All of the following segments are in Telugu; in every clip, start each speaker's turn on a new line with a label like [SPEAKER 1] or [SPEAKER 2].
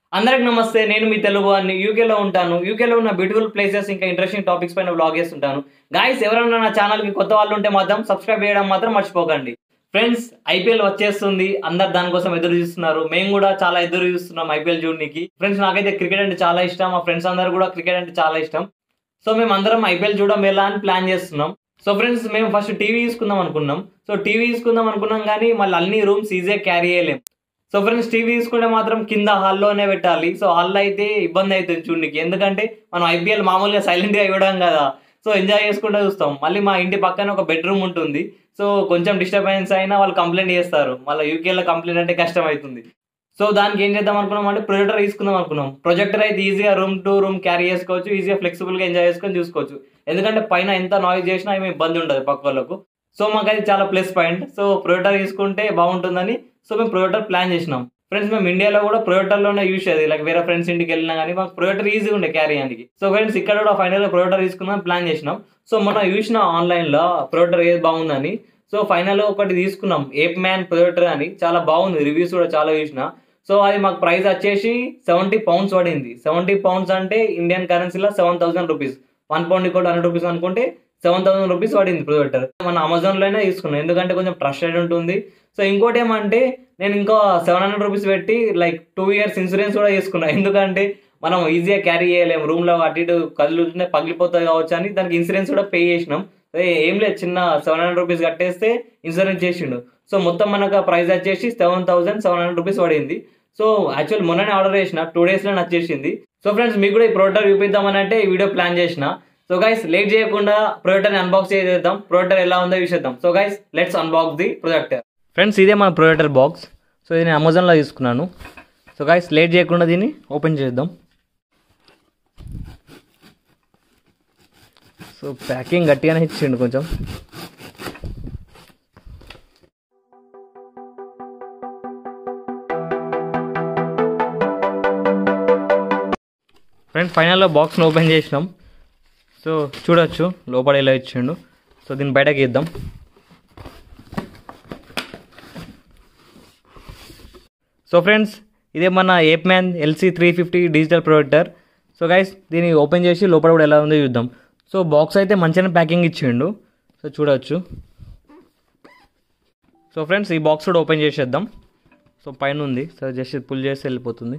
[SPEAKER 1] అందరికి నమస్తే నేను మీ తెలుగు వారిని యూకేలో ఉంటాను యూకేలో ఉన్న బ్యూటిఫుల్ ప్లేసెస్ ఇంకా ఇంట్రెస్టింగ్ టాపిక్స్ పైన బ్లాగ్ చేస్తుంటాను గాయస్ ఎవరైనా నా ఛానల్కి కొత్త వాళ్ళు ఉంటే మాత్రం సబ్స్క్రైబ్ చేయడం మాత్రం మర్చిపోకండి ఫ్రెండ్స్ ఐపీఎల్ వచ్చేస్తుంది అందరు దానికోసం ఎదురు చూస్తున్నారు మేము కూడా చాలా ఎదురు చూస్తున్నాం ఐపీఎల్ చూడడానికి ఫ్రెండ్స్ నాకైతే క్రికెట్ అంటే చాలా ఇష్టం మా ఫ్రెండ్స్ అందరూ కూడా క్రికెట్ అంటే చాలా ఇష్టం సో మేము అందరం ఐపీఎల్ చూడడం ఎలా అని ప్లాన్ చేస్తున్నాం సో ఫ్రెండ్స్ మేము ఫస్ట్ టీవీ తీసుకుందాం అనుకున్నాం సో టీవీ తీసుకుందాం అనుకున్నాం కానీ మళ్ళీ అన్ని రూమ్స్ ఈజీగా క్యారీ చేయలేం సో ఫ్రెండ్స్ టీవీ తీసుకుంటే మాత్రం కింద హాల్లోనే పెట్టాలి సో హాల్లో అయితే ఇబ్బంది అవుతుంది చూడడానికి ఎందుకంటే మనం ఐపీఎల్ మామూలుగా సైలెంట్గా ఇవ్వడం కదా సో ఎంజాయ్ చేసుకుంటూ చూస్తాం మళ్ళీ మా ఇంటి పక్కన ఒక బెడ్రూమ్ ఉంటుంది సో కొంచెం డిస్టర్బెన్స్ అయినా వాళ్ళు కంప్లైంట్ చేస్తారు మళ్ళీ యూకేలో కంప్లైంట్ అంటే కష్టం అవుతుంది సో దానికి ఏం చేద్దాం అనుకున్నాం అంటే ప్రొజెక్టర్ తీసుకుందాం అనుకున్నాం ప్రొజెక్టర్ అయితే ఈజీగా రూమ్ టు రూమ్ క్యారీ చేసుకోవచ్చు ఈజీగా ఫ్లెక్సిబుల్గా ఎంజాయ్ చేసుకొని చూసుకోవచ్చు ఎందుకంటే పైన ఎంత నాయిస్ చేసినా ఏమి ఇబ్బంది ఉండదు పక్క వాళ్ళకు సో మాకు అది చాలా ప్లస్ పాయింట్ సో ప్రొజెక్టర్ తీసుకుంటే బాగుంటుందని సో మేము ప్రొజెక్టర్ ప్లాన్ చేసినాం ఫ్రెండ్స్ మేము ఇండియాలో కూడా ప్రొజెక్టర్లోనే యూజ్ చేయాలి లైక్ వేరే ఫ్రెండ్స్ ఇంటికి వెళ్ళినా కానీ మాకు ప్రొజెక్టర్ ఈజీగా ఉండే క్యారీ చేయడానికి సో ఫ్రెండ్స్ ఇక్కడ కూడా ఫైనల్గా ప్రొజెక్టర్ తీసుకుందాం ప్లాన్ చేసినాం సో మనం చూసిన ఆన్లైన్లో ప్రొజెక్టర్ ఏది బాగుందని సో ఫైనల్ ఒకటి తీసుకున్నాం ఏప్ మ్యాన్ ప్రొజెక్టర్ అని చాలా బాగుంది రివ్యూస్ కూడా చాలా చూసిన సో అది మాకు ప్రైస్ వచ్చేసి సెవెంటీ పౌండ్స్ పడింది సెవెంటీ పౌండ్స్ అంటే ఇండియన్ కరెన్సీలో seven thousand rupees one pound కూడా హండ్రెడ్ రూపీస్ అనుకుంటే సెవెన్ థౌసండ్ రూపీస్ పడింది ప్రొజెక్టర్ మన అమెజాన్లోనే తీసుకున్నాం ఎందుకంటే కొంచెం ట్రస్టెడ్ ఉంటుంది సో ఇంకోటి ఏమంటే నేను ఇంకో సెవెన్ హండ్రెడ్ రూపీస్ పెట్టి లైక్ టూ ఇయర్స్ ఇన్సూరెన్స్ కూడా తీసుకున్నా ఎందుకంటే మనం ఈజీగా క్యారీ చేయలేము రూమ్లో అటు ఇటు కదులుతుంటే పగిలిపోతుంది కావచ్చు అని దానికి ఇన్సూరెన్స్ కూడా పే చేసినాం అదే ఏం లేదు చిన్న సెవెన్ హండ్రెడ్ రూపీస్ కట్టేస్తే ఇన్సూరెన్స్ చేసిండు సో మొత్తం మనకు ప్రైస్ వచ్చేసి seven thousand seven hundred rupees పడింది సో యాక్చువల్ మొన్ననే ఆర్డర్ చేసిన టూ డేస్లో వచ్చేసింది సో ఫ్రెండ్స్ మీకు కూడా ఈ ప్రోడక్ట్ చూపిద్దామని అంటే ఈ వీడియో ప్లాన్ చేసిన సో గైస్ లేట్ చేయకుండా ప్రొజెక్టర్ని అన్బాక్స్ చేసేద్దాం ప్రొజెక్టర్ ఎలా ఉందో చూసేద్దాం so guys let's unbox the projector friends ఇదే మన ప్రొజెక్టర్ బాక్స్ సో ఇది నేను అమెజాన్లో తీసుకున్నాను సో గైస్ లేట్ చేయకుండా దీన్ని ఓపెన్ చేద్దాం సో ప్యాకింగ్ గట్టిగానే ఇచ్చిండు కొంచెం ఫ్రెండ్స్ ఫైనల్లో బాక్స్ని ఓపెన్ చేసినాం సో చూడొచ్చు లోపల ఎలా ఇచ్చిండు సో దీన్ని బయటకి ఇద్దాం సో ఫ్రెండ్స్ ఇదే మన ape man LC three fifty digital projector so guys దీన్ని ఓపెన్ చేసి లోపల కూడా ఎలా ఉందో చూద్దాం సో బాక్స్ అయితే మంచిగానే ప్యాకింగ్ ఇచ్చిండు సో చూడొచ్చు సో ఫ్రెండ్స్ ఈ బాక్స్ కూడా ఓపెన్ చేసేద్దాం సో పైన ఉంది సో జస్ట్ పుల్ చేసి వెళ్ళిపోతుంది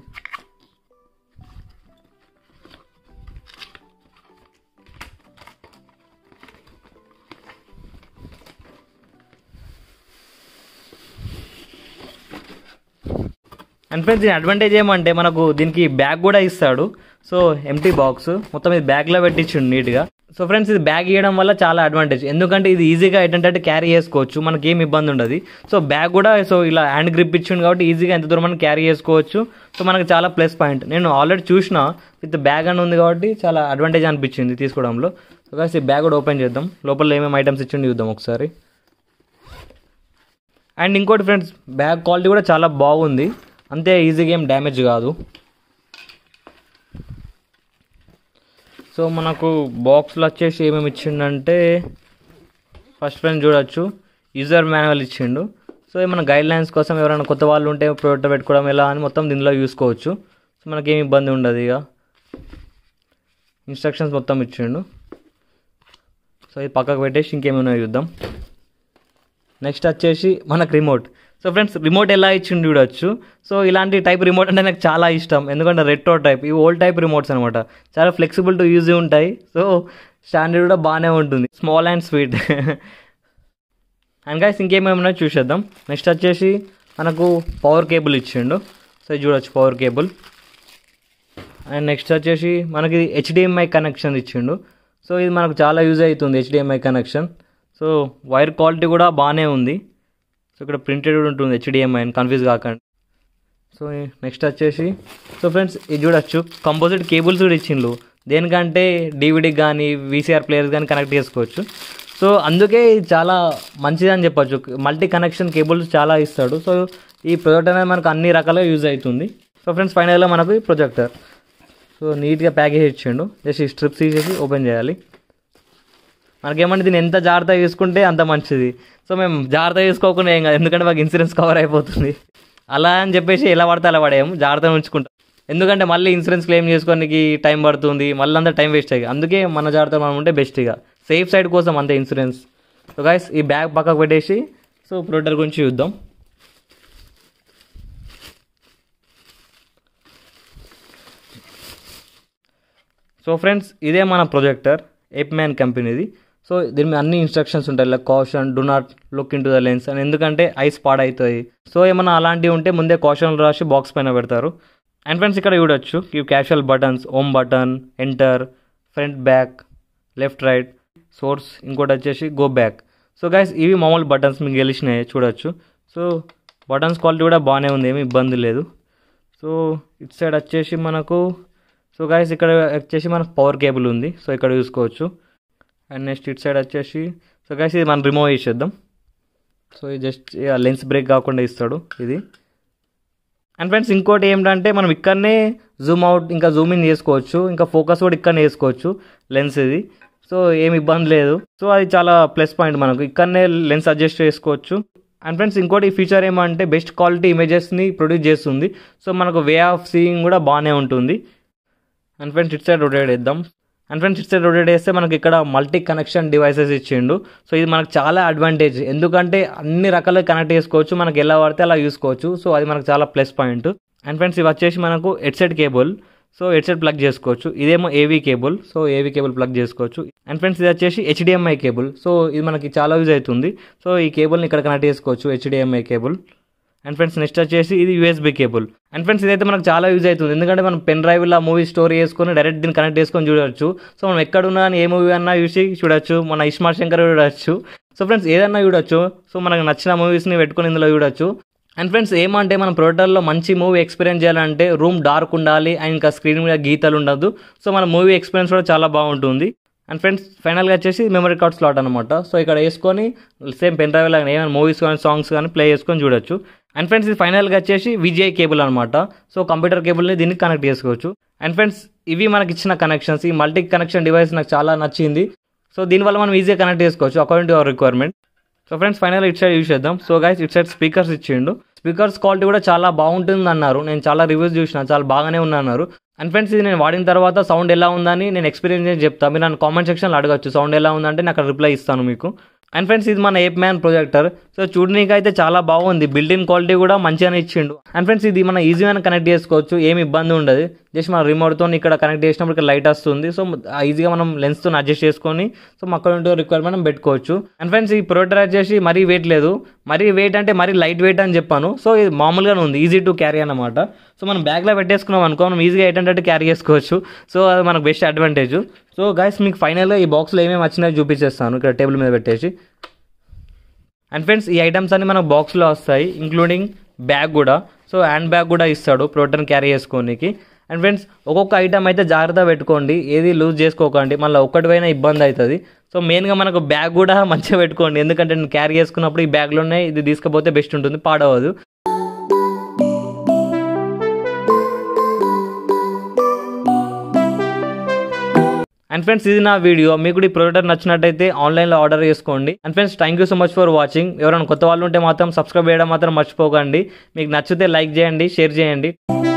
[SPEAKER 1] అండ్ ఫ్రెండ్స్ దీని అడ్వాంటేజ్ ఏమంటే మనకు దీనికి బ్యాగ్ కూడా ఇస్తాడు సో ఎంటీ బాక్స్ మొత్తం ఇది బ్యాగ్లో పెట్టించిండు నీట్గా సో ఫ్రెండ్స్ ఇది బ్యాగ్ ఇవ్వడం వల్ల చాలా అడ్వాంటేజ్ ఎందుకంటే ఇది ఈజీగా ఏంటంటే క్యారీ చేసుకోవచ్చు మనకి ఏం ఇబ్బంది ఉండదు సో బ్యాగ్ కూడా సో ఇలా హ్యాండ్ గ్రిప్ ఇచ్చిండు కాబట్టి ఈజీగా ఎంత దూరం మనం క్యారీ చేసుకోవచ్చు సో మనకు చాలా ప్లస్ పాయింట్ నేను ఆల్రెడీ చూసిన విత్ బ్యాగ్ అని ఉంది కాబట్టి చాలా అడ్వాంటేజ్ అనిపించింది తీసుకోవడంలో సో కాసి ఈ బ్యాగ్ కూడా ఓపెన్ చేద్దాం లోపల ఏమేమి ఐటమ్స్ ఇచ్చిండి చూద్దాం ఒకసారి అండ్ ఇంకోటి ఫ్రెండ్స్ బ్యాగ్ క్వాలిటీ కూడా చాలా బాగుంది అంతే ఈజీగా ఏం డ్యామేజ్ కాదు సో మనకు బాక్స్లో వచ్చేసి ఏమేమి ఇచ్చిండంటే ఫస్ట్ ఫ్రెండ్ చూడొచ్చు యూజర్ మాన్యువల్ ఇచ్చిండు సో ఏమైనా గైడ్ లైన్స్ కోసం ఎవరైనా కొత్త వాళ్ళు ఉంటే ప్రొడక్ట్ పెట్టుకోవడం ఎలా అని మొత్తం దీనిలో చూసుకోవచ్చు సో మనకేం ఇబ్బంది ఉండదు ఇక ఇన్స్ట్రక్షన్స్ మొత్తం ఇచ్చిండు సో ఇది పక్కకు పెట్టేసి ఇంకేమైనా చూద్దాం నెక్స్ట్ వచ్చేసి మనకు రిమోట్ సో ఫ్రెండ్స్ రిమోట్ ఎలా ఇచ్చిండు చూడొచ్చు సో ఇలాంటి టైప్ రిమోట్ అంటే నాకు చాలా ఇష్టం ఎందుకంటే రెట్రో టైప్ ఈ ఓల్డ్ టైప్ రిమోట్స్ అనమాట చాలా ఫ్లెక్సిబుల్ టు యూజ్ ఉంటాయి సో స్టాండర్డ్ కూడా బాగానే ఉంటుంది small and sweet and guys ఇంకేమేమన్నా చూసేద్దాం నెక్స్ట్ వచ్చేసి మనకు పవర్ కేబుల్ ఇచ్చిండు సో ఇది చూడొచ్చు పవర్ కేబుల్ అండ్ నెక్స్ట్ వచ్చేసి మనకి హెచ్డిఎంఐ కనెక్షన్ ఇచ్చిండు సో ఇది మనకు చాలా యూజ్ అవుతుంది HDMI connection so wire quality కూడా బాగానే ఉంది సో ఇక్కడ ప్రింటెడ్ కూడా ఉంటుంది హెచ్డిఎంఐ అని కన్ఫ్యూజ్ కాకండి సో నెక్స్ట్ వచ్చేసి సో ఫ్రెండ్స్ ఇది చూడొచ్చు కంపోజిట్ కేబుల్స్ కూడా ఇచ్చిండ్రు దేనికంటే డీవీడీకి కానీ వీసీఆర్ ప్లేయర్స్ కానీ కనెక్ట్ చేసుకోవచ్చు సో అందుకే ఇది చాలా మంచిది అని చెప్పొచ్చు మల్టీ కనెక్షన్ కేబుల్స్ చాలా ఇస్తాడు సో ఈ ప్రొజెక్టర్ అనేది మనకు అన్ని రకాలుగా యూజ్ అవుతుంది సో ఫ్రెండ్స్ ఫైనల్గా మనకు ఈ ప్రొజెక్టర్ సో నీట్గా ప్యాకేజ్ ఇచ్చిండు జస్ట్ ఈ స్ట్రిప్స్ తీసేసి ఓపెన్ చేయాలి మనకేమంటే దీన్ని ఎంత జాగ్రత్తగా తీసుకుంటే అంత మంచిది సో మేము జాగ్రత్తగా తీసుకోకుండా ఏం కాదు ఎందుకంటే మాకు ఇన్సూరెన్స్ కవర్ అయిపోతుంది అలా అని చెప్పేసి ఎలా పడితే అలా పడేయము జాగ్రత్తగా ఉంచుకుంటాం ఎందుకంటే మళ్ళీ ఇన్సూరెన్స్ క్లెయిమ్ చేసుకోనికి టైం పడుతుంది మళ్ళీ అంతా టైం వేస్ట్ అయ్యి అందుకే మన జాగ్రత్తలు మనం ఉంటే బెస్ట్ ఇక సేఫ్ సైడ్ కోసం అంతే ఇన్సూరెన్స్ సో గైస్ ఈ బ్యాగ్ పక్కకు పెట్టేసి సో ప్రొడక్టర్ గురించి చూద్దాం సో ఫ్రెండ్స్ ఇదే మన ప్రొజెక్టర్ ఎప్ మ్యాన్ కంపెనీది సో దీని మీద అన్ని ఇన్స్ట్రక్షన్స్ ఉంటాయి like caution do not look into the lens అని ఎందుకంటే ఐస్ పాడవుతాయి సో ఏమన్నా అలాంటివి ఉంటే ముందే కాషన్ రాసి బాక్స్ పైన పెడతారు అండ్ ఫ్రెండ్స్ ఇక్కడ చూడొచ్చు ఈ casual buttons home button enter front back left right source ఇంకోటి వచ్చేసి గో బ్యాక్ సో గైస్ ఇవి మామూలు బటన్స్ మీకు గెలిచినాయి చూడొచ్చు సో బటన్స్ క్వాలిటీ కూడా బాగానే ఉంది ఏమి ఇబ్బంది లేదు సో ఇటు సైడ్ వచ్చేసి మనకు సో గైస్ ఇక్కడ వచ్చేసి మనకు పవర్ కేబుల్ ఉంది సో ఇక్కడ చూసుకోవచ్చు అండ్ నెక్స్ట్ ఇటు సైడ్ వచ్చేసి సో గైస్ ఇది మనం రిమూవ్ చేసేద్దాం సో ఇది జస్ట్ లెన్స్ బ్రేక్ కాకుండా ఇస్తాడు ఇది అండ్ ఫ్రెండ్స్ ఇంకోటి ఏంటంటే మనం ఇక్కడనే జూమ్ అవుట్ ఇంకా జూమ్ ఇన్ చేసుకోవచ్చు ఇంకా ఫోకస్ కూడా ఇక్కడనే వేసుకోవచ్చు లెన్స్ ఇది సో ఏమి ఇబ్బంది లేదు సో అది చాలా ప్లస్ పాయింట్ మనకు ఇక్కడనే లెన్స్ అడ్జస్ట్ చేసుకోవచ్చు అండ్ ఫ్రెండ్స్ ఇంకోటి ఫీచర్ ఏమంటే బెస్ట్ క్వాలిటీ ఇమేజెస్ని ప్రొడ్యూస్ చేస్తుంది సో మనకు వే ఆఫ్ సీయింగ్ కూడా బాగానే ఉంటుంది అండ్ ఫ్రెండ్స్ ఇట్ సైడ్ రొటేట్ చేద్దాం అండ్ ఫ్రెండ్స్ ఇట్ సైడ్ రొటేట్ చేస్తే మనకి ఇక్కడ మల్టీ కనెక్షన్ డివైసెస్ ఇచ్చిండు సో ఇది మనకు చాలా అడ్వాంటేజ్ ఎందుకంటే అన్ని రకాలుగా కనెక్ట్ చేసుకోవచ్చు మనకి ఎలా పడితే అలా చూసుకోవచ్చు సో అది మనకు చాలా ప్లస్ పాయింట్ అండ్ ఫ్రెండ్స్ ఇవి వచ్చేసి మనకు headset cable so headset plug చేసుకోవచ్చు ఇదేమో AV cable so AV cable plug చేసుకోవచ్చు అండ్ ఫ్రెండ్స్ ఇది వచ్చేసి హెచ్డిఎంఐ కేబుల్ సో ఇది మనకి చాలా యూజ్ అవుతుంది సో ఈ కేబుల్ని ఇక్కడ కనెక్ట్ చేసుకోవచ్చు HDMI cable and friends next వచ్చేసి ఇది యూఎస్బీ కేబుల్ అండ్ ఫ్రెండ్స్ ఇదైతే మనకు చాలా యూజ్ అవుతుంది ఎందుకంటే మనం పెన్ డ్రైవ్లో మూవీ స్టోర్ చేసుకొని డైరెక్ట్ దీన్ని కనెక్ట్ చేసుకొని చూడవచ్చు సో మనం ఎక్కడున్నా అని ఏ మూవీ అన్నా చూసి చూడొచ్చు మన ఇస్మార్ట్ శంకర్ చూడొచ్చు సో ఫ్రెండ్స్ ఏదన్నా చూడొచ్చు సో మనకు నచ్చిన మూవీస్ని పెట్టుకొని ఇందులో చూడొచ్చు అండ్ ఫ్రెండ్స్ ఏమంటే మనం ప్రొడక్టర్లో మంచి మూవీ ఎక్స్పీరియన్స్ చేయాలంటే రూమ్ డార్క్ ఉండాలి అండ్ ఇంకా స్క్రీన్ మీద గీతలు ఉండదు సో మన మూవీ ఎక్స్పీరియన్స్ కూడా చాలా బాగుంటుంది అండ్ ఫ్రెండ్స్ ఫైనల్గా వచ్చేసి మెమరీ కార్డ్ స్లాట్ అనమాట సో ఇక్కడ వేసుకొని సేమ్ పెన్ డ్రైవ్ లాగా ఏమైనా మూవీస్ కానీ సాంగ్స్ కానీ ప్లే చేసుకొని చూడొచ్చు అండ్ ఫ్రెండ్స్ ఇది ఫైనల్గా వచ్చేసి విజయ్ కేబుల్ అనమాట సో కంప్యూటర్ కేబుల్ని దీన్ని కనెక్ట్ చేసుకోవచ్చు అండ్ ఫ్రెండ్స్ ఇవి మనకి ఇచ్చిన కనెక్షన్స్ ఈ మల్టీ కనెక్షన్ డివైస్ నాకు చాలా నచ్చింది సో దీనివల్ల మనం ఈజీగా కనెక్ట్ చేసుకోవచ్చు according to our requirement so friends final ఇట్ సైడ్ యూస్ చేద్దాం సో గైస్ ఇట్ సైడ్ స్పీకర్స్ ఇచ్చిండు స్పీకర్స్ క్వాలిటీ కూడా చాలా బాగుంటుంది అన్నారు నేను చాలా రివ్యూస్ చూసిన చాలా బాగానే ఉంది అన్నారు అండ్ ఫ్రెండ్స్ ఇది నేను వాడిన తర్వాత సౌండ్ ఎలా ఉందని నేను ఎక్స్పీరియన్స్ చేసి చెప్తాను మీరు నన్ను కామెంట్ సెక్షన్లో అడగచ్చు సౌండ్ ఎలా ఉందంటే నేను అక్కడ రిప్లై ఇస్తాను మీకు అండ్ ఫ్రెండ్స్ ఇది మన ఏప్ మ్యాన్ ప్రొజెక్టర్ సో చూడడానికి అయితే చాలా బాగుంది బిల్డింగ్ క్వాలిటీ కూడా మంచిగానే ఇచ్చిండు అండ్ ఫ్రెండ్స్ ఇది మన ఈజీగానే కనెక్ట్ చేసుకోవచ్చు ఏమి ఇబ్బంది ఉండదు జస్ట్ మన రిమోట్తో ఇక్కడ కనెక్ట్ చేసినప్పుడు ఇక్కడ లైట్ వస్తుంది సో ఈజీగా మనం లెన్స్తో అడ్జస్ట్ చేసుకొని సో అక్కడ ఉంటే రిక్వైర్మెంట్ మనం పెట్టుకోవచ్చు అండ్ ఫ్రెండ్స్ ఈ ప్రొడక్టర్ వచ్చేసి మరీ వెయిట్ లేదు మరీ వెయిట్ అంటే మరీ లైట్ వెయిట్ అని చెప్పాను సో ఇది మామూలుగానే ఉంది ఈజీ టు క్యారీ అనమాట సో మనం బ్యాగ్లో పెట్టేసుకున్నాం అనుకో మనం ఈజీగా ఏంటంటే క్యారీ చేసుకోవచ్చు సో అది మనకు బెస్ట్ అడ్వాంటేజ్ సో గైస్ మీకు ఫైనల్గా ఈ బాక్స్లో ఏమేమి వచ్చినాయో చూపించేస్తాను ఇక్కడ టేబుల్ మీద పెట్టేసి అండ్ ఫ్రెండ్స్ ఈ ఐటమ్స్ అన్ని మనకు బాక్స్లో వస్తాయి ఇంక్లూడింగ్ బ్యాగ్ కూడా సో హ్యాండ్ బ్యాగ్ కూడా ఇస్తాడు ప్రోటీన్ క్యారీ చేసుకోనికి అండ్ ఫ్రెండ్స్ ఒక్కొక్క ఐటమ్ అయితే జాగ్రత్త పెట్టుకోండి ఏది లూజ్ చేసుకోకండి మళ్ళీ ఒక్కటి పోయినా ఇబ్బంది అవుతుంది సో మెయిన్గా మనకు బ్యాగ్ కూడా మంచిగా పెట్టుకోండి ఎందుకంటే నేను క్యారీ చేసుకున్నప్పుడు ఈ బ్యాగ్లోనే ఇది తీసుకుపోతే బెస్ట్ ఉంటుంది పాడవదు అండ్ ఫ్రెండ్స్ ఇది నా వీడియో మీకు కూడా ఈ ప్రోడక్ట్ నచ్చినట్టయితే ఆన్లైన్లో ఆర్డర్ చేసుకోండి and friends thank you so much for watching ఎవరైనా కొత్త వాళ్ళు ఉంటే మాత్రం సబ్స్క్రైబ్ చేయడం మాత్రం మర్చిపోకండి మీకు నచ్చితే లైక్ చేయండి షేర్ చేయండి